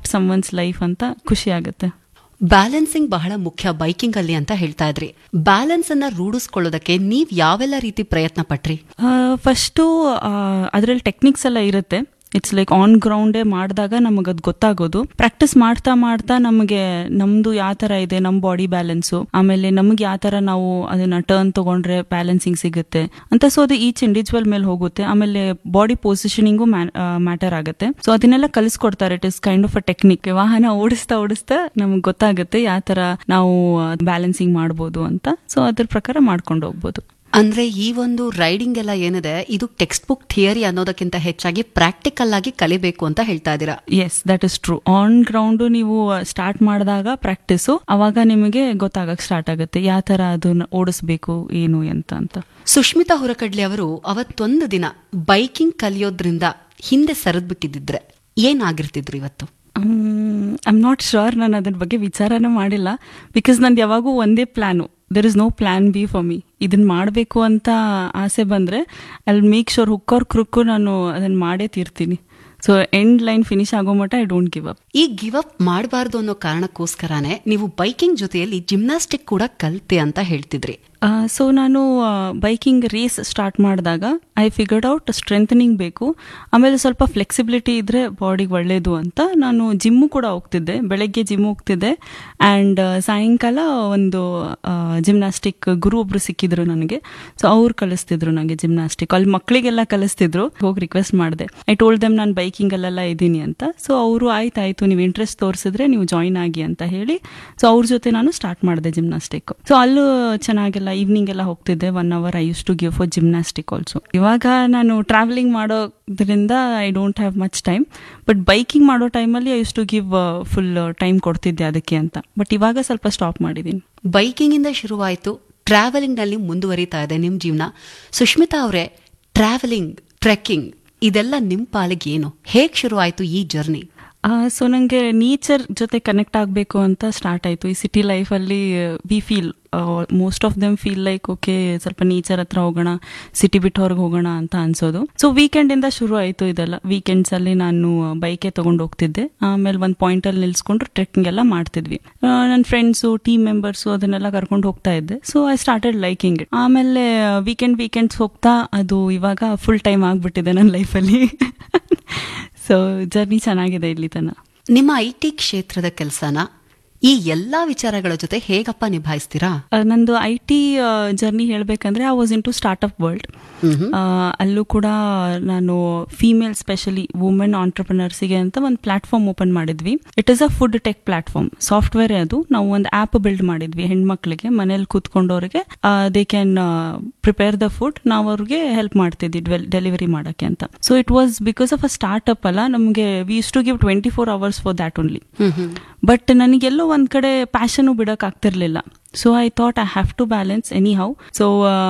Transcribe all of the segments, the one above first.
impact some once life ಅಂತ ಖುಷಿ ಆಗುತ್ತೆ ಬ್ಯಾಲೆನ್ಸಿಂಗ್ ಬಹಳ ಮುಖ್ಯ ಬೈಕಿಂಗ್ ಅಲ್ಲಿ ಅಂತ ಹೇಳ್ತಾ ಇದ್ರಿ ಬ್ಯಾಲೆನ್ಸ್ ಅನ್ನ ರೂಢಿಸ್ಕೊಳ್ಳೋದಕ್ಕೆ ನೀವ್ ಯಾವೆಲ್ಲ ರೀತಿ ಪ್ರಯತ್ನ ಪಟ್ರಿ ಫಸ್ಟು ಅದರಲ್ಲಿ ಟೆಕ್ನಿಕ್ಸ್ ಎಲ್ಲ ಇರುತ್ತೆ ಇಟ್ಸ್ ಲೈಕ್ ಆನ್ ಗ್ರೌಂಡೇ ಮಾಡಿದಾಗ ನಮಗೆ ಅದು ಗೊತ್ತಾಗೋದು ಪ್ರಾಕ್ಟೀಸ್ ಮಾಡ್ತಾ ಮಾಡ್ತಾ ನಮಗೆ ನಮ್ದು ಯಾವ ಥರ ಇದೆ ನಮ್ಮ ಬಾಡಿ ಬ್ಯಾಲೆನ್ಸು ಆಮೇಲೆ ನಮ್ಗೆ ಯಾವ ಥರ ನಾವು ಅದನ್ನ ಟರ್ನ್ ತಗೊಂಡ್ರೆ ಬ್ಯಾಲೆನ್ಸಿಂಗ್ ಸಿಗುತ್ತೆ ಅಂತ ಸೊ ಅದು ಈಚ್ ಇಂಡಿವಿಜುವಲ್ ಮೇಲೆ ಹೋಗುತ್ತೆ ಆಮೇಲೆ ಬಾಡಿ ಪೊಸಿಷನಿಂಗು ಮ್ಯಾಟರ್ ಆಗುತ್ತೆ ಸೊ ಅದನ್ನೆಲ್ಲ ಕಲಿಸ್ಕೊಡ್ತಾರೆ it is kind of a technique ವಾಹನ ಓಡಿಸ್ತಾ ಓಡಿಸ್ತಾ ನಮ್ಗೆ ಗೊತ್ತಾಗುತ್ತೆ ಯಾವ ಥರ ನಾವು ಬ್ಯಾಲೆನ್ಸಿಂಗ್ ಮಾಡ್ಬೋದು ಅಂತ ಸೊ ಅದ್ರ ಪ್ರಕಾರ ಮಾಡ್ಕೊಂಡು ಹೋಗ್ಬೋದು ಅಂದ್ರೆ ಈ ಒಂದು ರೈಡಿಂಗ್ ಎಲ್ಲ ಏನಿದೆ ಇದು ಟೆಕ್ಸ್ಟ್ ಬುಕ್ ಥಿಯರಿ ಅನ್ನೋದಕ್ಕಿಂತ ಹೆಚ್ಚಾಗಿ ಪ್ರಾಕ್ಟಿಕಲ್ ಆಗಿ ಕಲಿಬೇಕು ಅಂತ ಹೇಳ್ತಾ ಇದ್ದೀರಾ yes that is true on ground ನೀವು ಸ್ಟಾರ್ಟ್ ಮಾಡಿದಾಗ ಪ್ರಾಕ್ಟೀಸು ಅವಾಗ ನಿಮಗೆ ಗೊತ್ತಾಗಕ್ ಸ್ಟಾರ್ಟ್ ಆಗುತ್ತೆ ಯಾವ ತರ ಅದನ್ನ ಓಡಿಸ್ಬೇಕು ಏನು ಎಂತ ಅಂತ ಸುಷ್ಮಿತಾ ಹೊರಕಡ್ಲಿ ಅವರು ಅವತ್ತೊಂದು ದಿನ ಬೈಕಿಂಗ್ ಕಲಿಯೋದ್ರಿಂದ ಹಿಂದೆ ಸರಿದ್ ಬಿಟ್ಟಿದ್ರೆ ಏನಾಗಿರ್ತಿದ್ರು ಇವತ್ತು ಐಮ್ ನಾಟ್ ಶೋರ್ ನಾನು ಅದ್ರ ಬಗ್ಗೆ ವಿಚಾರನೇ ಮಾಡಿಲ್ಲ ಬಿಕಾಸ್ ನಂದು ಯಾವಾಗೂ ಒಂದೇ plan there is no plan B for me ಇದನ್ನ ಮಾಡಬೇಕು ಅಂತ ಆಸೆ ಬಂದರೆ ಅಲ್ಲಿ ಮೇಕ್ ಶೋರ್ ಹುಕ್ಕೋರ್ ಕ್ರುಕ್ಕು ನಾನು ಅದನ್ನು ಮಾಡೇ ತೀರ್ತೀನಿ ಸೊ ಎಂಡ್ ಲೈನ್ ಫಿನಿಶ್ ಆಗೋ ಮಟ್ಟ ಐ ಡೋಂಟ್ ಗಿವ್ ಅಪ್ ಈ ಗಿವ್ ಅಪ್ ಮಾಡಬಾರ್ದು ಅನ್ನೋ ಕಾರಣಕ್ಕೋಸ್ಕರನೇ ನೀವು ಬೈಕಿಂಗ್ ಜೊತೆಯಲ್ಲಿ ಜಿಮ್ನಾಸ್ಟಿಕ್ ಕೂಡ ಕಲ್ತೆ ಅಂತ ಹೇಳ್ತಿದ್ರಿ ಸೊ ನಾನು ಬೈಕಿಂಗ್ ರೇಸ್ ಸ್ಟಾರ್ಟ್ ಮಾಡಿದಾಗ ಐ ಫಿಗರ್ಡ್ ಔಟ್ ಸ್ಟ್ರೆಂಥನಿಂಗ್ ಬೇಕು ಆಮೇಲೆ ಸ್ವಲ್ಪ ಫ್ಲೆಕ್ಸಿಬಿಲಿಟಿ ಇದ್ರೆ ಬಾಡಿಗೆ ಒಳ್ಳೇದು ಅಂತ ನಾನು ಜಿಮ್ಮು ಕೂಡ ಹೋಗ್ತಿದ್ದೆ ಬೆಳಗ್ಗೆ ಜಿಮ್ ಹೋಗ್ತಿದ್ದೆ ಆ್ಯಂಡ್ ಸಾಯಂಕಾಲ ಒಂದು ಜಿಮ್ನಾಸ್ಟಿಕ್ ಗುರು ಒಬ್ರು ಸಿಕ್ಕಿದ್ರು ನನಗೆ ಸೊ ಅವ್ರು ಕಲಿಸ್ತಿದ್ರು ನನಗೆ ಜಿಮ್ನಾಸ್ಟಿಕ್ ಅಲ್ಲಿ ಮಕ್ಕಳಿಗೆಲ್ಲ ಕಲಿಸ್ತಿದ್ರು ಹೋಗಿ ರಿಕ್ವೆಸ್ಟ್ ಮಾಡಿದೆ ಐ ಟೋಲ್ಡ್ ದೆಮ್ ನಾನು ಬೈಕಿಂಗಲ್ಲೆಲ್ಲ ಇದ್ದೀನಿ ಅಂತ ಸೊ ಅವರು ಆಯ್ತಾಯ್ತು ನೀವು ಇಂಟ್ರೆಸ್ಟ್ ತೋರಿಸಿದ್ರೆ ನೀವು ಜಾಯಿನ್ ಆಗಿ ಅಂತ ಹೇಳಿ ಸೊ ಅವ್ರ ಜೊತೆ ನಾನು ಸ್ಟಾರ್ಟ್ ಮಾಡಿದೆ ಜಿಮ್ನಾಸ್ಟಿಕ್ ಸೊ ಅಲ್ಲೂ ಚೆನ್ನಾಗೆಲ್ಲ ಈವ್ನಿಂಗ್ ಎಲ್ಲ ಹೋಗ್ತಿದ್ದೆ one hour I use to give for gymnastic also ಇವಾಗ ನಾನು ಟ್ರಾವೆಲಿಂಗ್ ಮಾಡೋದ್ರಿಂದ I don't have much time but biking ಮಾಡೋ ಟೈಮಲ್ಲಿ I use to give full time ಕೊಡ್ತಿದ್ದೆ ಅದಕ್ಕೆ ಅಂತ ಬಟ್ ಇವಾಗ ಸ್ವಲ್ಪ ಸ್ಟಾಪ್ ಮಾಡಿದ್ದೀನಿ ಬೈಕಿಂಗ್ ಇಂದ ಶುರುವಾಯಿತು ಟ್ರಾವೆಲಿಂಗ್ ನಲ್ಲಿ ಮುಂದುವರಿತಾ ಇದೆ ನಿಮ್ ಜೀವನ ಸುಷ್ಮಿತಾ ಅವರೇ ಟ್ರಾವೆಲಿಂಗ್ ಟ್ರೆಕ್ಕಿಂಗ್ ಇದೆಲ್ಲ ನಿಮ್ ಪಾಲಿಗೆ ಏನು ಹೇಗ್ ಶುರುವಾಯಿತು ಈ ಜರ್ನಿ ಸೊ ನನಗೆ ನೇಚರ್ ಜೊತೆ ಕನೆಕ್ಟ್ ಆಗಬೇಕು ಅಂತ ಸ್ಟಾರ್ಟ್ ಆಯಿತು ಈ ಸಿಟಿ ಲೈಫಲ್ಲಿ we feel most of them feel like okay ಸ್ವಲ್ಪ ನೇಚರ್ ಹತ್ರ ಹೋಗೋಣ ಸಿಟಿ ಬಿಟ್ಟು ಹೊರಗೆ ಹೋಗೋಣ ಅಂತ ಅನ್ಸೋದು ಸೊ ವೀಕೆಂಡಿಂದ ಶುರು ಆಯಿತು ಇದೆಲ್ಲ ವೀಕೆಂಡ್ಸಲ್ಲಿ ನಾನು ಬೈಕೆ ತೊಗೊಂಡು ಹೋಗ್ತಿದ್ದೆ ಆಮೇಲೆ ಒಂದು ಪಾಯಿಂಟಲ್ಲಿ ನಿಲ್ಸ್ಕೊಂಡು ಟ್ರೆಕ್ಕಿಂಗ್ ಎಲ್ಲ ಮಾಡ್ತಿದ್ವಿ ನನ್ನ ಫ್ರೆಂಡ್ಸು ಟೀಮ್ ಮೆಂಬರ್ಸು ಅದನ್ನೆಲ್ಲ ಕರ್ಕೊಂಡು ಹೋಗ್ತಾ ಇದ್ದೆ so I started liking it ಆಮೇಲೆ ವೀಕೆಂಡ್ ವೀಕೆಂಡ್ಸ್ ಹೋಗ್ತಾ ಅದು ಇವಾಗ ಫುಲ್ ಟೈಮ್ ಆಗಿಬಿಟ್ಟಿದೆ ನನ್ನ ಲೈಫಲ್ಲಿ ಸೊ ಜರ್ನಿ ಚೆನ್ನಾಗಿದೆ ಇಲ್ಲಿ ತನ ನಿಮ್ಮ ಐ ಟಿ ಕ್ಷೇತ್ರದ ಕೆಲಸನ ಈ ಎಲ್ಲಾ ವಿಚಾರಗಳ ಜೊತೆ ಹೇಗಪ್ಪ ನಿಭಾಯಿಸ್ತೀರಾ ನಂದು ಐ ಟಿ ಜರ್ನಿ ಹೇಳಬೇಕಂದ್ರೆ I was into startup world ಅಲ್ಲೂ ಕೂಡ ನಾನು ಫೀಮೇಲ್ ಸ್ಪೆಷಲಿ ವುಮೆನ್ ಆಂಟರ್ಪ್ರಿನರ್ಸಿಗೆ ಅಂತ ಒಂದು ಪ್ಲಾಟ್ಫಾರ್ಮ್ ಓಪನ್ ಮಾಡಿದ್ವಿ it is a food tech platform software ಅದು ನಾವು ಒಂದು ಆ್ಯಪ್ ಬಿಲ್ಡ್ ಮಾಡಿದ್ವಿ ಹೆಣ್ಮಕ್ಳಿಗೆ ಮನೇಲಿ ಕೂತ್ಕೊಂಡವ್ರಿಗೆ they can prepare the food ನಾವು ಅವ್ರಿಗೆ ಹೆಲ್ಪ್ ಮಾಡ್ತಿದ್ವಿ ಡೆಲಿವರಿ ಮಾಡೋಕ್ಕೆ ಅಂತ so it was because of a startup ಅಲ್ಲ ನಮಗೆ we use to give twenty four hours for that only but ನನಗೆಲ್ಲೋ ಒಂದ್ ಕಡೆ ಪ್ಯಾಷನ್ ಬಿಡಕ್ ಆಗ್ತಿರ್ಲಿಲ್ಲ so I thought I have to balance anyhow so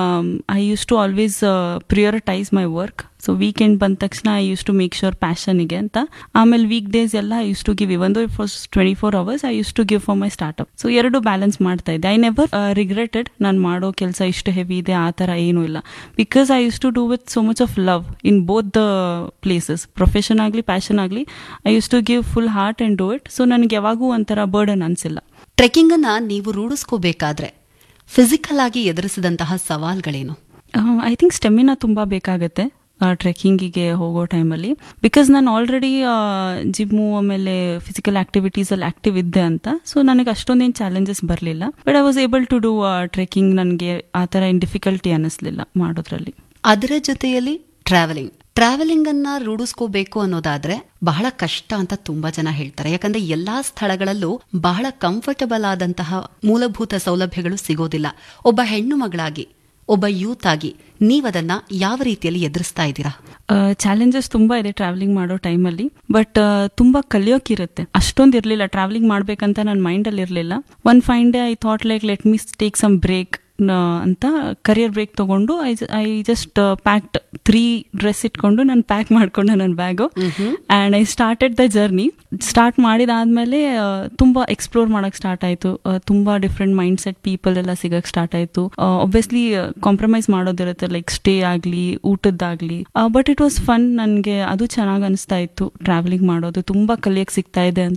I use to always prioritise my work so weekend ಬಂದ ತಕ್ಷಣ ಐ use ಟು ಮೇಕ್ ಶ್ಯೂರ್ ಪ್ಯಾಷನ್ಗೆ ಅಂತ ಆಮೇಲೆ ವೀಕ್ ಡೇಸ್ ಎಲ್ಲ I use to give even though for twenty four hours I use to give for my startup so ಎರಡು ಬ್ಯಾಲೆನ್ಸ್ ಮಾಡ್ತಾ ಇದ್ದೆ ಐ ನೆವರ್ ರಿಗ್ರೆಟೆಡ್ ನಾನು ಮಾಡೋ ಕೆಲಸ ಇಷ್ಟು ಹೆವಿ ಇದೆ ಆ ಥರ ಏನೂ ಇಲ್ಲ because I use to do with so much of love in both the places profession ಆಗಲಿ ಪ್ಯಾಷನ್ ಆಗಲಿ I use to give full heart and do it so ನನಗೆ ಯಾವಾಗೂ ಒಂಥರ ಬರ್ಡನ್ ಅನಿಸಿಲ್ಲ ಟ್ರೆಕ್ಕಿಂಗ್ ಅನ್ನ ನೀವು ರೂಢಿಸ್ಕೋಬೇಕಾದ್ರೆ ಫಿಸಿಕಲ್ ಆಗಿ ಎದುರಿಸಿದಂತಹ ಸವಾಲ್ಗಳೇನು ಐ ಥಿಂಕ್ ಸ್ಟೆಮಿನಾ ತುಂಬ ಬೇಕಾಗತ್ತೆ ಟ್ರೆಕ್ಕಿಂಗಿಗೆ ಹೋಗೋ ಟೈಮಲ್ಲಿ ಬಿಕಾಸ್ ನಾನು ಆಲ್ರೆಡಿ ಜಿಮ್ಮು ಆಮೇಲೆ ಫಿಸಿಕಲ್ ಆಕ್ಟಿವಿಟೀಸಲ್ಲಿ ಆಕ್ಟಿವ್ ಇದ್ದೆ ಅಂತ ಸೊ ನನಗೆ ಅಷ್ಟೊಂದೇನು ಚಾಲೆಂಜಸ್ ಬರಲಿಲ್ಲ but I was able to do trekking ನನಗೆ ಆ ಥರ ಏನು ಡಿಫಿಕಲ್ಟಿ ಅನ್ನಿಸ್ಲಿಲ್ಲ ಮಾಡೋದ್ರಲ್ಲಿ ಅದರ ಜೊತೆಯಲ್ಲಿ ಟ್ರಾವೆಲಿಂಗ್ ಟ್ರಾವೆಲಿಂಗ್ ಅನ್ನ ರೂಢಿಸ್ಕೋಬೇಕು ಅನ್ನೋದಾದ್ರೆ ಬಹಳ ಕಷ್ಟ ಅಂತ ತುಂಬಾ ಜನ ಹೇಳ್ತಾರೆ ಯಾಕಂದ್ರೆ ಎಲ್ಲಾ ಸ್ಥಳಗಳಲ್ಲೂ ಬಹಳ ಕಂಫರ್ಟಬಲ್ ಆದಂತಹ ಮೂಲಭೂತ ಸೌಲಭ್ಯಗಳು ಸಿಗೋದಿಲ್ಲ ಒಬ್ಬ ಹೆಣ್ಣು ಮಗಳಾಗಿ ಒಬ್ಬ ಯೂತ್ ಆಗಿ ನೀವದನ್ನ ಯಾವ ರೀತಿಯಲ್ಲಿ ಎದುರಿಸ್ತಾ ಇದ್ದೀರಾ ಚಾಲೆಂಜಸ್ ತುಂಬಾ ಇದೆ ಟ್ರಾವೆಲಿಂಗ್ ಮಾಡೋ ಟೈಮಲ್ಲಿ ಬಟ್ ತುಂಬಾ ಕಲಿಯೋಕಿರುತ್ತೆ ಅಷ್ಟೊಂದು ಇರಲಿಲ್ಲ ಟ್ರಾವೆಲಿಂಗ್ ಮಾಡ್ಬೇಕಂತ ನನ್ನ ಮೈಂಡಲ್ಲಿ ಇರಲಿಲ್ಲ one fine day I thought like let me take some break ಅಂತ ಕರಿಯರ್ ಬ್ರೇಕ್ ತಗೊಂಡು I I just packed three dress ಇಟ್ಕೊಂಡು ನಾನು ಪ್ಯಾಕ್ ಮಾಡ್ಕೊಂಡೆ ನನ್ನ bag and I started the journey start ಮಾಡಿದಾದ್ಮೇಲೆ ತುಂಬ ಎಕ್ಸ್ಪ್ಲೋರ್ ಮಾಡೋಕ್ಕೆ ಸ್ಟಾರ್ಟ್ ಆಯಿತು ತುಂಬ ಡಿಫ್ರೆಂಟ್ ಮೈಂಡ್ ಸೆಟ್ ಪೀಪಲ್ ಎಲ್ಲ ಸಿಗಕ್ಕೆ ಸ್ಟಾರ್ಟ್ ಆಯಿತು ಒಬ್ವಿಯಸ್ಲಿ ಕಾಂಪ್ರಮೈಸ್ ಮಾಡೋದಿರುತ್ತೆ ಲೈಕ್ ಸ್ಟೇ ಆಗಲಿ ಊಟದ್ದಾಗಲಿ ಬಟ್ ಇಟ್ ವಾಸ್ ಫನ್ ನನಗೆ ಅದು ಚೆನ್ನಾಗಿ ಅನಿಸ್ತಾ ಇತ್ತು ಟ್ರಾವೆಲಿಂಗ್ ಮಾಡೋದು ತುಂಬ ಕಲಿಯಕ್ಕೆ ಸಿಗ್ತಾ ಇದೆ ಅಂತ